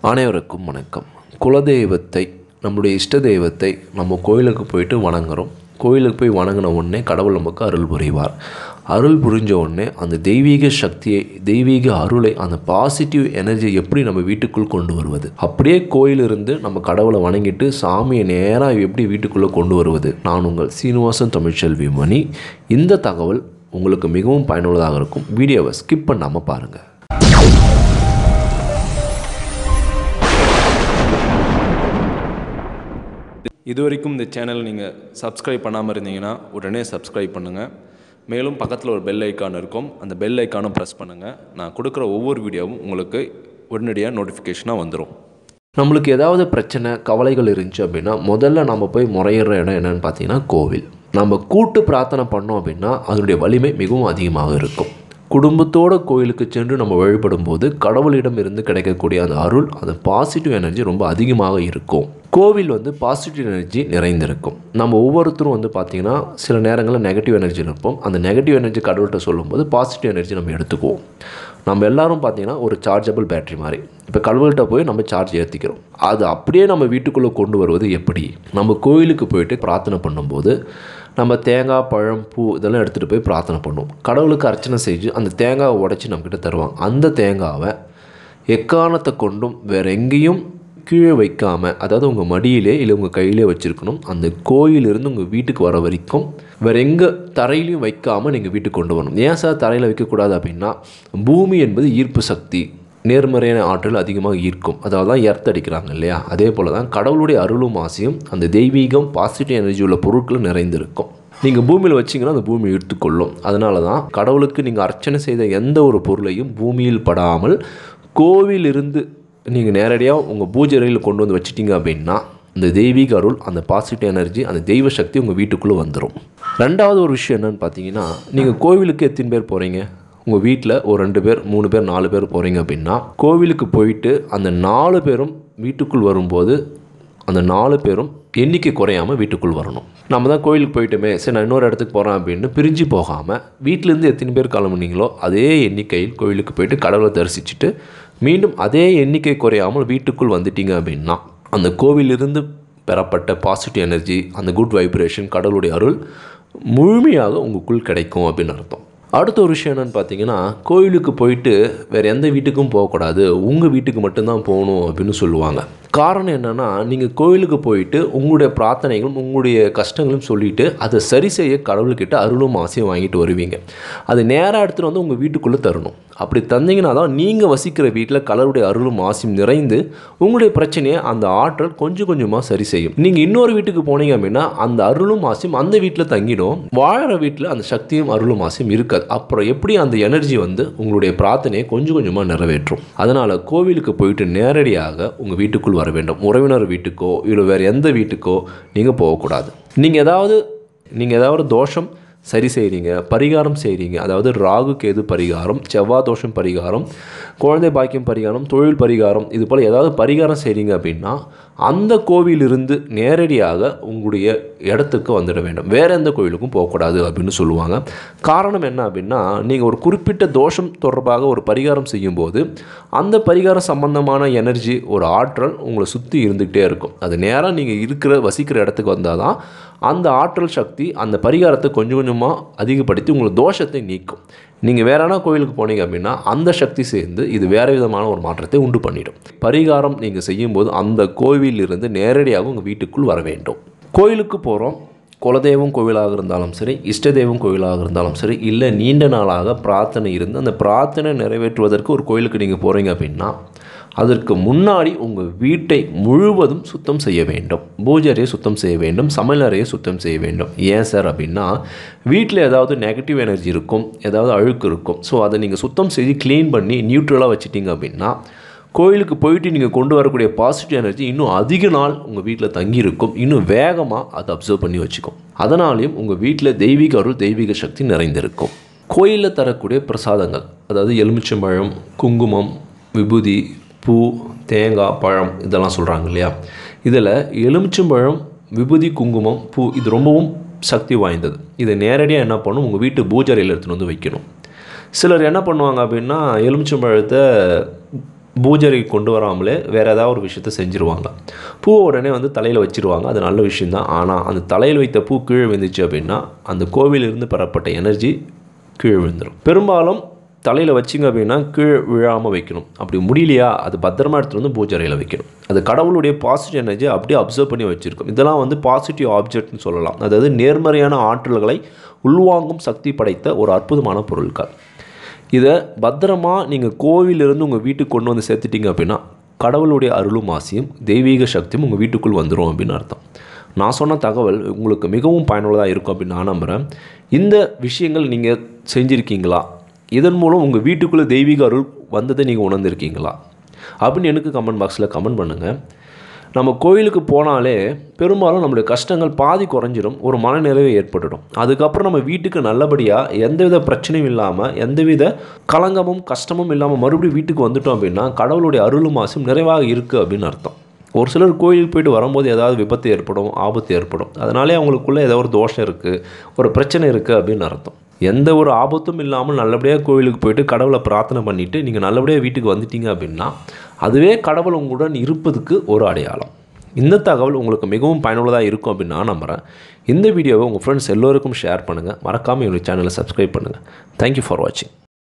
அனைவருக்கும் வணக்கம் குலதெய்வத்தை நம்முடைய இஷ்ட தெய்வத்தை நம்ம கோயிலுக்கு போயிட்டு வணங்குறோம் கோயிலுக்கு போய் வணங்கின உடனே கடவுள் நமக்கு அருள் புரிவார் அருள் புரிஞ்ச உடனே அந்த தெய்வீக சக்தியை தெய்வீக அருளை அந்த பாசிட்டிவ் எனர்ஜி எப்படி நம்ம வீட்டுக்குள் கொண்டு வருவது அப்படியே கோயிலிருந்து நம்ம கடவுளை வணங்கிட்டு சாமியை நேராக எப்படி வீட்டுக்குள்ளே கொண்டு வருவது நான் உங்கள் சீனிவாசன் தமிழ்ச்செல்வி மணி இந்த தகவல் உங்களுக்கு மிகவும் பயனுள்ளதாக இருக்கும் வீடியோவை ஸ்கிப் பண்ணாமல் பாருங்கள் இது வரைக்கும் இந்த சேனல் நீங்கள் சப்ஸ்கிரைப் பண்ணாமல் இருந்தீங்கன்னா உடனே சப்ஸ்கிரைப் பண்ணுங்கள் மேலும் பக்கத்தில் ஒரு பெல் ஐக்கான் இருக்கும் அந்த பெல் ஐக்கானும் ப்ரெஸ் பண்ணுங்கள் நான் கொடுக்குற ஒவ்வொரு வீடியோவும் உங்களுக்கு உடனடியாக நோட்டிஃபிகேஷனாக வந்துடும் நம்மளுக்கு ஏதாவது பிரச்சனை கவலைகள் இருந்துச்சு அப்படின்னா முதல்ல நம்ம போய் முறையிடுற இடம் என்னன்னு பார்த்தீங்கன்னா கோவில் நம்ம கூட்டு பிரார்த்தனை பண்ணோம் அப்படின்னா அதனுடைய வலிமை மிகவும் அதிகமாக இருக்கும் குடும்பத்தோட கோயிலுக்கு சென்று நம்ம வழிபடும் போது கடவுளிடம் இருந்து கிடைக்கக்கூடிய அந்த அருள் அந்த பாசிட்டிவ் எனர்ஜி ரொம்ப அதிகமாக இருக்கும் கோவில் வந்து பாசிட்டிவ் எனர்ஜி நிறைந்திருக்கும் நம்ம ஒவ்வொருத்தரும் வந்து பார்த்திங்கன்னா சில நேரங்களில் நெகட்டிவ் எனர்ஜி இருப்போம் அந்த நெகட்டிவ் எனர்ஜி கடவுள்கிட்ட சொல்லும்போது பாசிட்டிவ் எனர்ஜி நம்ம எடுத்துக்குவோம் நம்ம எல்லாரும் பார்த்தீங்கன்னா ஒரு சார்ஜபிள் பேட்டரி மாதிரி இப்போ கடவுள்கிட்ட போய் நம்ம சார்ஜ் ஏற்றிக்கிறோம் அது அப்படியே நம்ம வீட்டுக்குள்ளே கொண்டு வருவது எப்படி நம்ம கோயிலுக்கு போயிட்டு பிரார்த்தனை பண்ணும்போது நம்ம தேங்காய் பழம் பூ இதெல்லாம் எடுத்துகிட்டு போய் பிரார்த்தனை பண்ணுவோம் கடவுளுக்கு அர்ச்சனை செஞ்சு அந்த தேங்காவை உடச்சி நம்மக்கிட்ட தருவாங்க அந்த தேங்காவை எக்காரணத்தை கொண்டும் வேற எங்கேயும் கீழே வைக்காமல் அதாவது உங்கள் மடியிலே இல்லை உங்கள் கையிலே வச்சுருக்கணும் அந்த கோயிலிருந்து உங்கள் வீட்டுக்கு வர வரைக்கும் வேறு எங்கே தரையிலையும் வைக்காமல் நீங்கள் வீட்டுக்கு கொண்டு வரணும் ஏன் சார் தரையில் வைக்கக்கூடாது அப்படின்னா பூமி என்பது ஈர்ப்பு சக்தி நேர்மறையான ஆற்றல் அதிகமாக ஈர்க்கும் அதாவது தான் எர்த் அடிக்கிறாங்க இல்லையா அதே போல் தான் கடவுளுடைய அருளும் ஆசையும் அந்த தெய்வீகம் பாசிட்டிவ் எனர்ஜி உள்ள பொருட்கள் நிறைந்திருக்கும் நீங்கள் பூமியில் வச்சிங்கன்னா அந்த பூமி இழுத்துக்கொள்ளும் அதனால தான் கடவுளுக்கு நீங்கள் அர்ச்சனை செய்த எந்த ஒரு பொருளையும் பூமியில் படாமல் கோவிலிருந்து நீங்கள் நேரடியாக உங்கள் பூஜை அறையில் கொண்டு வந்து வச்சிட்டீங்க அப்படின்னா அந்த தெய்வீக அருள் அந்த பாசிட்டிவ் எனர்ஜி அந்த தெய்வ சக்தி உங்கள் வீட்டுக்குள்ளே வந்துடும் ரெண்டாவது ஒரு விஷயம் என்னன்னு பார்த்தீங்கன்னா நீங்கள் கோவிலுக்கு எத்தனை பேர் போகிறீங்க உங்கள் வீட்டில் ஒரு ரெண்டு பேர் மூணு பேர் நாலு பேர் போகிறீங்க அப்படின்னா கோவிலுக்கு போயிட்டு அந்த நாலு பேரும் வீட்டுக்குள் வரும்போது அந்த நாலு பேரும் எண்ணிக்கை குறையாமல் வீட்டுக்குள் வரணும் நம்ம தான் கோயிலுக்கு போயிட்டோமே சரி நான் இன்னொரு இடத்துக்கு போகிறேன் அப்படின்னு பிரிஞ்சு போகாமல் வீட்டிலேருந்து எத்தனை பேர் கிளம்புனீங்களோ அதே எண்ணிக்கையில் கோயிலுக்கு போயிட்டு கடவுளை தரிசிச்சுட்டு மீண்டும் அதே எண்ணிக்கை குறையாமல் வீட்டுக்குள் வந்துட்டீங்க அப்படின்னா அந்த கோவிலிருந்து பெறப்பட்ட பாசிட்டிவ் எனர்ஜி அந்த குட் வைப்ரேஷன் கடவுளுடைய அருள் முழுமையாக உங்களுக்குள் கிடைக்கும் அப்படின்னு அர்த்தம் அடுத்த ஒரு விஷயம் என்னென்னு பார்த்தீங்கன்னா கோயிலுக்கு போயிட்டு வேறு எந்த வீட்டுக்கும் போகக்கூடாது உங்கள் வீட்டுக்கு மட்டும்தான் போகணும் அப்படின்னு சொல்லுவாங்க காரணம் என்னென்னா நீங்கள் கோயிலுக்கு போயிட்டு உங்களுடைய பிரார்த்தனைகளும் உங்களுடைய கஷ்டங்களும் சொல்லிவிட்டு அதை சரி செய்ய கடவுள்கிட்ட அருளும் ஆசையும் வாங்கிட்டு வருவீங்க அது நேராக எடுத்துகிட்டு வந்து உங்கள் வீட்டுக்குள்ளே தரணும் அப்படி தந்தீங்கன்னா தான் நீங்கள் வசிக்கிற வீட்டில் கடவுளுடைய அருளும் ஆசையும் நிறைந்து உங்களுடைய பிரச்சனையை அந்த ஆற்றல் கொஞ்சம் கொஞ்சமாக சரி செய்யும் நீங்கள் இன்னொரு வீட்டுக்கு போனீங்க அப்படின்னா அந்த அருளும் ஆசையும் அந்த வீட்டில் தங்கிடும் வாழற வீட்டில் அந்த சக்தியும் அருளும் ஆசையும் இருக்காது அப்புறம் எப்படி அந்த எனர்ஜி வந்து உங்களுடைய பிரார்த்தனையை கொஞ்சம் கொஞ்சமாக நிறைவேற்றும் அதனால் கோவிலுக்கு போயிட்டு நேரடியாக உங்கள் வீட்டுக்குள் வர வேண்டும் உறவினர் வீட்டுக்கோ இல்லை வேறு எந்த வீட்டுக்கோ நீங்கள் போகக்கூடாது நீங்கள் ஏதாவது நீங்கள் ஏதாவது தோஷம் சரி செய்கிறீங்க பரிகாரம் செய்கிறீங்க அதாவது ராகு கேது பரிகாரம் செவ்வாய் தோஷம் பரிகாரம் குழந்தை பாக்கியம் பரிகாரம் தொழில் பரிகாரம் இது போல் ஏதாவது பரிகாரம் செய்கிறீங்க அப்படின்னா அந்த கோவிலிருந்து நேரடியாக உங்களுடைய இடத்துக்கு வந்துட வேண்டும் வேறு எந்த கோவிலுக்கும் போகக்கூடாது அப்படின்னு சொல்லுவாங்க காரணம் என்ன அப்படின்னா நீங்கள் ஒரு குறிப்பிட்ட தோஷம் தொடர்பாக ஒரு பரிகாரம் செய்யும்போது அந்த பரிகாரம் சம்பந்தமான எனர்ஜி ஒரு ஆற்றல் உங்களை சுற்றி இருந்துக்கிட்டே இருக்கும் அது நேராக நீங்கள் இருக்கிற வசிக்கிற இடத்துக்கு வந்தால் தான் அந்த ஆற்றல் சக்தி அந்த பரிகாரத்தை கொஞ்சம் கொஞ்சமாக அதிகப்படுத்தி உங்களுக்கு தோஷத்தை நீக்கும் நீங்கள் வேறான கோயிலுக்கு போனீங்க அப்படின்னா அந்த சக்தி சேர்ந்து இது வேறு விதமான ஒரு மாற்றத்தை உண்டு பண்ணிடும் பரிகாரம் நீங்கள் செய்யும்போது அந்த கோவிலிருந்து நேரடியாக உங்கள் வீட்டுக்குள் வர வேண்டும் கோயிலுக்கு போகிறோம் குலதெய்வம் கோவிலாக இருந்தாலும் சரி இஷ்ட தெய்வம் கோவிலாக இருந்தாலும் சரி இல்லை நீண்ட நாளாக பிரார்த்தனை இருந்து அந்த பிரார்த்தனை நிறைவேற்றுவதற்கு ஒரு கோயிலுக்கு நீங்கள் போகிறீங்க அப்படின்னா அதற்கு முன்னாடி உங்கள் வீட்டை முழுவதும் சுத்தம் செய்ய வேண்டும் பூஜை அறையை சுத்தம் செய்ய வேண்டும் சமையல் அறையை சுத்தம் செய்ய வேண்டும் ஏன் சார் அப்படின்னா வீட்டில் ஏதாவது நெகட்டிவ் எனர்ஜி இருக்கும் ஏதாவது அழுக்கு இருக்கும் ஸோ அதை நீங்கள் சுத்தம் செய்து க்ளீன் பண்ணி நியூட்ரலாக வச்சிட்டிங்க அப்படின்னா கோயிலுக்கு போயிட்டு நீங்கள் கொண்டு வரக்கூடிய பாசிட்டிவ் எனர்ஜி இன்னும் அதிக நாள் உங்கள் வீட்டில் தங்கியிருக்கும் இன்னும் வேகமாக அதை அப்சர்வ் பண்ணி வச்சுக்கும் அதனாலையும் உங்கள் வீட்டில் தெய்வீக அருள் தெய்வீக சக்தி நிறைந்திருக்கும் கோயிலில் தரக்கூடிய பிரசாதங்கள் அதாவது எலுமிச்சம்பழம் குங்குமம் விபூதி பூ தேங்காய் பழம் இதெல்லாம் சொல்கிறாங்க இல்லையா இதில் எலுமிச்சம்பழம் விபூதி குங்குமம் பூ இது ரொம்பவும் சக்தி வாய்ந்தது இதை நேரடியாக என்ன பண்ணும் உங்கள் வீட்டு பூஜை அறையில் எடுத்துகிட்டு வந்து வைக்கணும் சிலர் என்ன பண்ணுவாங்க அப்படின்னா எலுமிச்சம்பழத்தை பூஜைக்கு கொண்டு வராமலே வேறு ஏதாவது ஒரு விஷயத்த செஞ்சுருவாங்க பூவை உடனே வந்து தலையில் வச்சிருவாங்க அது நல்ல விஷயந்தான் ஆனால் அந்த தலையில் வைத்த பூ கீழே விழுந்துச்சு அப்படின்னா அந்த கோவிலிருந்து பெறப்பட்ட எனர்ஜி கீழே விழுந்துடும் பெரும்பாலும் தலையில் வச்சிங்க அப்படின்னா கீழே விழாமல் வைக்கணும் அப்படி முடியலையா அது பத்திரமா எடுத்துகிட்டு வந்து பூஜை அறையில் வைக்கணும் அது கடவுளுடைய பாசிட்டிவ் எனர்ஜி அப்படியே அப்சர்வ் பண்ணி வச்சுருக்கும் இதெல்லாம் வந்து பாசிட்டிவ் ஆப்ஜெக்ட்னு சொல்லலாம் அதாவது நேர்மறையான ஆற்றல்களை உள்வாங்கும் சக்தி படைத்த ஒரு அற்புதமான பொருட்கள் இதை பத்திரமா நீங்கள் கோவிலிருந்து உங்கள் வீட்டுக்கு கொண்டு வந்து சேர்த்துட்டீங்க அப்படின்னா கடவுளுடைய அருளும் ஆசியும் தெய்வீக சக்தியும் உங்கள் வீட்டுக்குள் வந்துடும் அப்படின்னு அர்த்தம் நான் சொன்ன தகவல் உங்களுக்கு மிகவும் பயனுள்ளதாக இருக்கும் அப்படின்னு நான் நம்புகிறேன் இந்த விஷயங்கள் நீங்கள் செஞ்சுருக்கீங்களா இதன் மூலம் உங்கள் வீட்டுக்குள்ளே தெய்வீக அருள் வந்ததை நீங்கள் உணர்ந்திருக்கீங்களா அப்படின்னு எனக்கு கமெண்ட் பாக்ஸில் கமெண்ட் பண்ணுங்கள் நம்ம கோயிலுக்கு போனாலே பெரும்பாலும் நம்மளுடைய கஷ்டங்கள் பாதி குறைஞ்சிரும் ஒரு மனநிறைவு ஏற்பட்டுடும் அதுக்கப்புறம் நம்ம வீட்டுக்கு நல்லபடியாக எந்தவித பிரச்சனையும் இல்லாமல் எந்தவித களங்கமும் கஷ்டமும் இல்லாமல் மறுபடியும் வீட்டுக்கு வந்துட்டோம் அப்படின்னா கடவுளுடைய அருளும் ஆசையும் நிறைவாக இருக்குது அப்படின்னு அர்த்தம் ஒரு சிலர் கோயிலுக்கு போயிட்டு வரும்போது ஏதாவது விபத்து ஏற்படும் ஆபத்து ஏற்படும் அதனாலே அவங்களுக்குள்ளே ஏதோ ஒரு தோஷம் இருக்குது ஒரு பிரச்சனை இருக்குது அப்படின்னு அர்த்தம் எந்த ஒரு ஆபத்தும் இல்லாமல் நல்லபடியாக கோயிலுக்கு போயிட்டு கடவுளை பிரார்த்தனை பண்ணிவிட்டு நீங்கள் நல்லபடியாக வீட்டுக்கு வந்துட்டீங்க அப்படின்னா அதுவே கடவுள் உங்களுடன் இருப்பதுக்கு ஒரு அடையாளம் இந்த தகவல் உங்களுக்கு மிகவும் பயனுள்ளதாக இருக்கும் அப்படின்னு நான் நம்புகிறேன் இந்த வீடியோவை உங்கள் ஃப்ரெண்ட்ஸ் எல்லோருக்கும் ஷேர் பண்ணுங்கள் மறக்காமல் என்னுடைய சேனலை சப்ஸ்கிரைப் பண்ணுங்கள் தேங்க்யூ ஃபார் வாட்சிங்